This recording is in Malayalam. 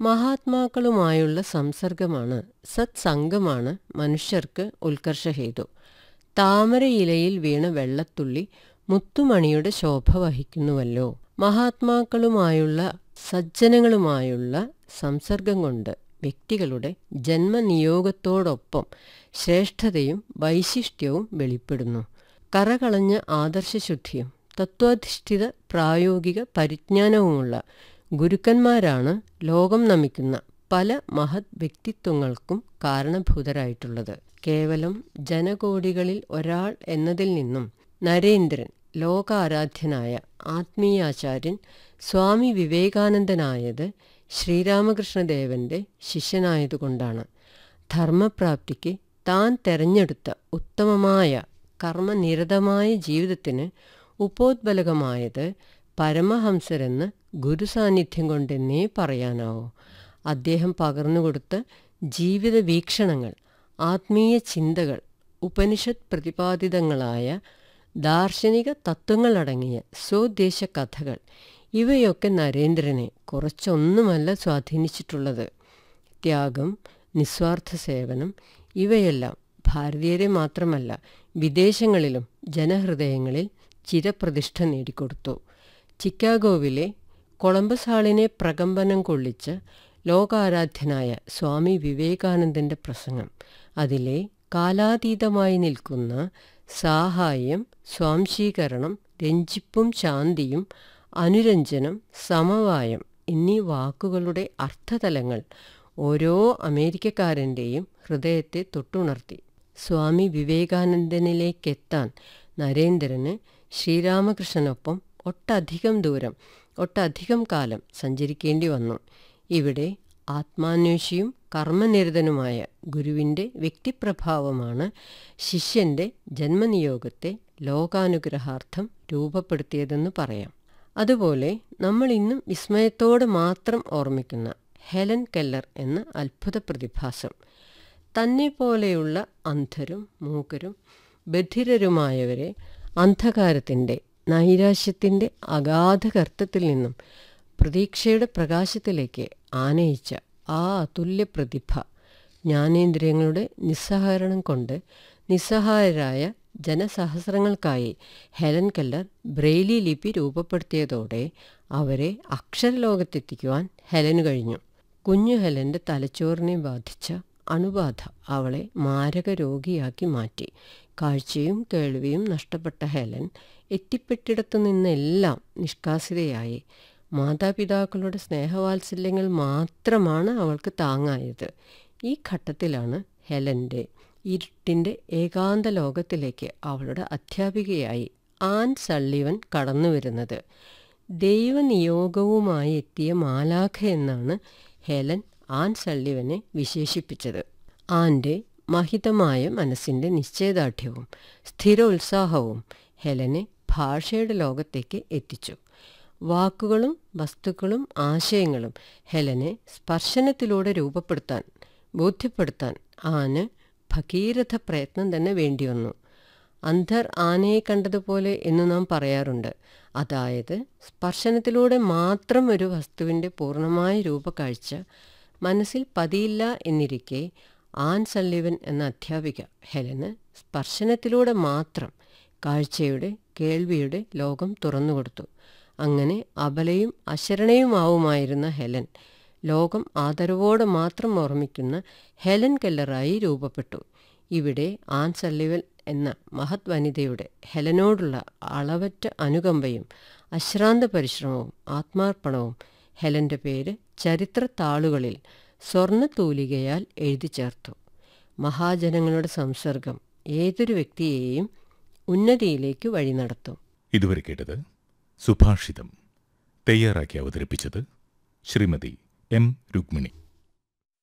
മഹാത്മാക്കളുമായുള്ള സംസർഗമാണ് സത്സംഗമാണ് മനുഷ്യർക്ക് ഉത്കർഷഹേതു താമരയിലയിൽ വീണ വെള്ളത്തുള്ളി മുത്തുമണിയുടെ ശോഭ വഹിക്കുന്നുവല്ലോ മഹാത്മാക്കളുമായുള്ള സജ്ജനങ്ങളുമായുള്ള സംസർഗം കൊണ്ട് വ്യക്തികളുടെ ജന്മനിയോഗത്തോടൊപ്പം ശ്രേഷ്ഠതയും വൈശിഷ്ട്യവും വെളിപ്പെടുന്നു കറകളഞ്ഞ ആദർശശുദ്ധിയും തത്വാധിഷ്ഠിത പ്രായോഗിക പരിജ്ഞാനവുമുള്ള ഗുരുക്കന്മാരാണ് ലോകം നമിക്കുന്ന പല മഹത് വ്യക്തിത്വങ്ങൾക്കും കാരണഭൂതരായിട്ടുള്ളത് കേവലം ജനകോടികളിൽ ഒരാൾ എന്നതിൽ നിന്നും നരേന്ദ്രൻ ലോകാരാധ്യനായ ആത്മീയാചാര്യൻ സ്വാമി വിവേകാനന്ദനായത് ശ്രീരാമകൃഷ്ണദേവന്റെ ശിഷ്യനായതുകൊണ്ടാണ് ധർമ്മപ്രാപ്തിക്ക് താൻ തെരഞ്ഞെടുത്ത ഉത്തമമായ കർമ്മനിരതമായ ജീവിതത്തിന് ഉപോദ്ബലകമായത് പരമഹംസരെന്ന് ഗുരുസാന്നിധ്യം കൊണ്ടെന്നേ പറയാനാവൂ അദ്ദേഹം പകർന്നുകൊടുത്ത ജീവിത വീക്ഷണങ്ങൾ ആത്മീയ ചിന്തകൾ ഉപനിഷത്ത് പ്രതിപാദിതങ്ങളായ ദാർശനിക തത്വങ്ങളടങ്ങിയ സ്വദേശ കഥകൾ ഇവയൊക്കെ നരേന്ദ്രനെ കുറച്ചൊന്നുമല്ല സ്വാധീനിച്ചിട്ടുള്ളത് ത്യാഗം നിസ്വാർത്ഥ സേവനം ഇവയെല്ലാം ഭാരതീയരെ മാത്രമല്ല വിദേശങ്ങളിലും ജനഹൃദയങ്ങളിൽ ചിരപ്രതിഷ്ഠ നേടിക്കൊടുത്തു ചിക്കാഗോവിലെ കൊളംബസ് ഹാളിനെ പ്രകമ്പനം കൊള്ളിച്ച ലോകാരാധ്യനായ സ്വാമി വിവേകാനന്ദന്റെ പ്രസംഗം അതിലെ കാലാതീതമായി നിൽക്കുന്ന സാഹായം സ്വാംശീകരണം രഞ്ജിപ്പും ശാന്തിയും അനുരഞ്ജനം സമവായം എന്നീ വാക്കുകളുടെ അർത്ഥതലങ്ങൾ ഓരോ അമേരിക്കക്കാരൻ്റെയും ഹൃദയത്തെ തൊട്ടുണർത്തി സ്വാമി വിവേകാനന്ദനിലേക്കെത്താൻ നരേന്ദ്രന് ശ്രീരാമകൃഷ്ണനൊപ്പം ഒട്ടധികം ദൂരം ഒട്ടധികം കാലം സഞ്ചരിക്കേണ്ടി വന്നു ഇവിടെ ആത്മാന്വേഷിയും കർമ്മനിരതനുമായ ഗുരുവിൻ്റെ വ്യക്തിപ്രഭാവമാണ് ശിഷ്യന്റെ ജന്മനിയോഗത്തെ ലോകാനുഗ്രഹാർത്ഥം രൂപപ്പെടുത്തിയതെന്ന് പറയാം അതുപോലെ നമ്മൾ ഇന്നും വിസ്മയത്തോടെ മാത്രം ഓർമ്മിക്കുന്ന ഹെലൻ കെല്ലർ എന്ന അത്ഭുത പ്രതിഭാസം തന്നെ പോലെയുള്ള അന്ധരും മൂക്കരും ബധിരരുമായവരെ അന്ധകാരത്തിൻ്റെ നൈരാശ്യത്തിൻ്റെ അഗാധകർത്തത്തിൽ നിന്നും പ്രതീക്ഷയുടെ പ്രകാശത്തിലേക്ക് ആനയിച്ച ആ അതുല്യ പ്രതിഭ ജ്ഞാനേന്ദ്രിയങ്ങളുടെ നിസ്സഹകരണം കൊണ്ട് നിസ്സഹായരായ ജനസഹസ്രങ്ങൾക്കായി ഹെലൻ കെല്ലർ ബ്രെയിലി ലിപി രൂപപ്പെടുത്തിയതോടെ അവരെ അക്ഷരലോകത്തെത്തിക്കുവാൻ ഹെലന് കഴിഞ്ഞു കുഞ്ഞു ഹെലൻ്റെ തലച്ചോറിനെ ബാധിച്ച അണുബാധ അവളെ മാരക രോഗിയാക്കി മാറ്റി കാഴ്ചയും കേൾവിയും നഷ്ടപ്പെട്ട ഹെലൻ എത്തിപ്പെട്ടിടത്തു നിന്നെല്ലാം നിഷ്കാസിതയായി മാതാപിതാക്കളുടെ സ്നേഹവാത്സല്യങ്ങൾ മാത്രമാണ് അവൾക്ക് താങ്ങായത് ഈ ഘട്ടത്തിലാണ് ഹെലൻ്റെ ഇരുട്ടിൻ്റെ ഏകാന്ത ലോകത്തിലേക്ക് അവളുടെ അധ്യാപികയായി ആൻ സള്ളിവൻ കടന്നു വരുന്നത് ദൈവനിയോഗവുമായി എത്തിയ മാലാഖ എന്നാണ് ഹെലൻ ആൻ സള്ളിവനെ വിശേഷിപ്പിച്ചത് ആൻ്റെ മഹിതമായ മനസ്സിൻ്റെ നിശ്ചയദാർഢ്യവും സ്ഥിരോത്സാഹവും ഹെലനെ ഭാഷയുടെ ലോകത്തേക്ക് എത്തിച്ചു വാക്കുകളും വസ്തുക്കളും ആശയങ്ങളും ഹെലനെ സ്പർശനത്തിലൂടെ രൂപപ്പെടുത്താൻ ബോധ്യപ്പെടുത്താൻ ആന് ഭഗീരഥ പ്രയത്നം തന്നെ വേണ്ടിവന്നു അന്ധർ ആനയെ കണ്ടതുപോലെ എന്ന് നാം പറയാറുണ്ട് അതായത് സ്പർശനത്തിലൂടെ മാത്രം ഒരു വസ്തുവിൻ്റെ പൂർണ്ണമായ രൂപക്കാഴ്ച മനസ്സിൽ പതിയില്ല എന്നിരിക്കെ ആൻ സള്ളിവൻ എന്ന അധ്യാപിക ഹെലന് സ്പർശനത്തിലൂടെ മാത്രം കാഴ്ചയുടെ കേൾവിയുടെ ലോകം തുറന്നുകൊടുത്തു അങ്ങനെ അബലയും അശരണയുമാവുമായിരുന്ന ഹെലൻ ലോകം ആദരവോടെ മാത്രം ഓർമ്മിക്കുന്ന ഹെലൻ കെല്ലറായി രൂപപ്പെട്ടു ഇവിടെ ആൻ സള്ളിവൻ എന്ന മഹത് വനിതയുടെ ഹെലനോടുള്ള അളവറ്റ അനുകമ്പയും അശ്രാന്ത പരിശ്രമവും ആത്മാർപ്പണവും ഹെലൻ്റെ പേര് ചരിത്ര താളുകളിൽ സ്വർണ്ണത്തൂലികയാൽ എഴുതി ചേർത്തു മഹാജനങ്ങളുടെ സംസർഗം ഏതൊരു വ്യക്തിയെയും ഉന്നതിയിലേക്ക് വഴി നടത്തും ഇതുവരെ കേട്ടത് സുഭാഷിതം തയ്യാറാക്കി അവതരിപ്പിച്ചത് ശ്രീമതി എം രുക്മിണി